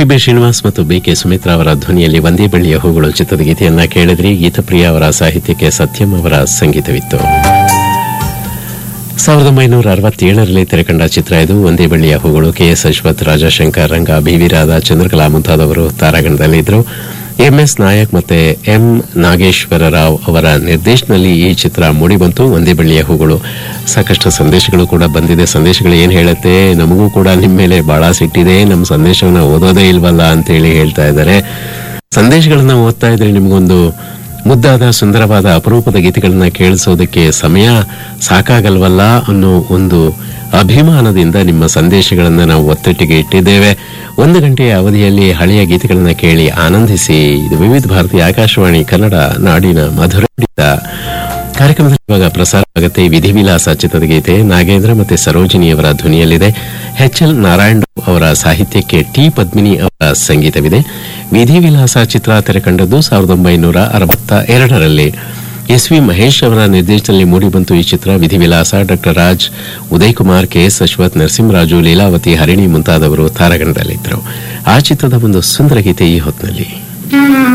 P B Srinivas ಮತ್ತು B K Sumitra ಅವರ ಧ್ವನಿಯಲ್ಲಿ ಒಂದೇ ಬೆಳ್ಳಿಯ ಹೂಗಳು ಚಿತ್ರದ ಗೀತೆಯನ್ನ ಕೇಳಿದ್ರಿ ಗೀತಪ್ರಿಯ ಅವರ ಸಾಹಿತ್ಯಕ್ಕೆ ಸತ್ಯಂ ಅವರ ಸಂಗೀತವಿತ್ತು ಸಾವಿರದ ಒಂಬೈನೂರ ಅರವತ್ತೇಳರಲ್ಲಿ ತೆರೆಕಂಡ ಚಿತ್ರ ಇದು ಒಂದೇ ಬೆಳ್ಳಿಯ ಹೂಗಳು K S Ashwath Rajashankar Ranga B V Radha Chandrakala ಮುಂತಾದವರು ತಾರಾಗಣದಲ್ಲಿದ್ದರು ಎಂ ಎಸ್ ನಾಯಕ್ ಮತ್ತೆ ಎಂ ನಾಗೇಶ್ವರ ರಾವ್ ಅವರ ನಿರ್ದೇಶನದಲ್ಲಿ ಈ ಚಿತ್ರ ಮೂಡಿಬಂತು ಒಂದೇ ಬೆಳ್ಳಿಯ ಹೂಗಳು ಸಾಕಷ್ಟು ಸಂದೇಶಗಳು ಕೂಡ ಬಂದಿದೆ ಸಂದೇಶಗಳು ಏನ್ ಹೇಳುತ್ತೆ ನಮಗೂ ಕೂಡ ನಿಮ್ಮ ಮೇಲೆ ಬಹಳ ಸಿಟ್ಟಿದೆ ನಮ್ಮ ಸಂದೇಶವನ್ನ ಓದೋದೇ ಇಲ್ವಲ್ಲ ಅಂತೇಳಿ ಹೇಳ್ತಾ ಇದ್ದಾರೆ ಸಂದೇಶಗಳನ್ನ ಓದ್ತಾ ಇದ್ರೆ ನಿಮಗೊಂದು ಮುದ್ದಾದ ಸುಂದರವಾದ ಅಪರೂಪದ ಗೀತೆಗಳನ್ನ ಕೇಳಿಸೋದಕ್ಕೆ ಸಮಯ ಸಾಕಾಗಲ್ವಲ್ಲ ಅನ್ನೋ ಒಂದು ಅಭಿಮಾನದಿಂದ ನಿಮ್ಮ ಸಂದೇಶಗಳನ್ನ ನಾವು ಒತ್ತಟ್ಟಿಗೆ ಇಟ್ಟಿದ್ದೇವೆ ಒಂದು ಗಂಟೆಯ ಅವಧಿಯಲ್ಲಿ ಹಳೆಯ ಗೀತೆಗಳನ್ನ ಕೇಳಿ ಆನಂದಿಸಿ ಇದು ವಿವಿಧ ಭಾರತಿ ಆಕಾಶವಾಣಿ ಕನ್ನಡ ನಾಡಿನ ಮಧುರ ಕಾರ್ಯಕ್ರಮದಲ್ಲಿ ಇವಾಗ ಪ್ರಸಾರ ಆಗುತ್ತೆ ವಿಧಿವಿಲಾಸ ಚಿತ್ರದ ಗೀತೆ ನಾಗೇಂದ್ರ ಮತ್ತೆ ಸರೋಜಿನಿಯವರ ಧ್ವನಿಯಲ್ಲಿದೆ ಎಚ್ ಎಲ್ ನಾರಾಯಣ್ ಅವರ ಸಾಹಿತ್ಯಕ್ಕೆ ಟಿ ಪದ್ಮಿನಿ ಅವರ ಸಂಗೀತವಿದೆ ವಿಧಿವಿಲಾಸ ಚಿತ್ರ ತೆರೆಕಂಡದ್ದು ಸಾವಿರದ ಒಂಬೈನೂರ ಅರವತ್ತ ಎರಡರಲ್ಲಿ ಎಸ್ ವಿ ಮಹೇಶ್ ಅವರ ನಿರ್ದೇಶನದಲ್ಲಿ ಮೂಡಿಬಂತು ಈ ಚಿತ್ರ Vidhivilasa doctor Raj Uday Kumar K S Ashwath Narasimharaju Leelavathi Harini ಮುಂತಾದವರು ತಾರಾಗಣದಲ್ಲಿದ್ದರು ಆ ಚಿತ್ರದ ಒಂದು ಸುಂದರ ಗೀತೆ ಈ ಹೊತ್ತಿನಲ್ಲಿ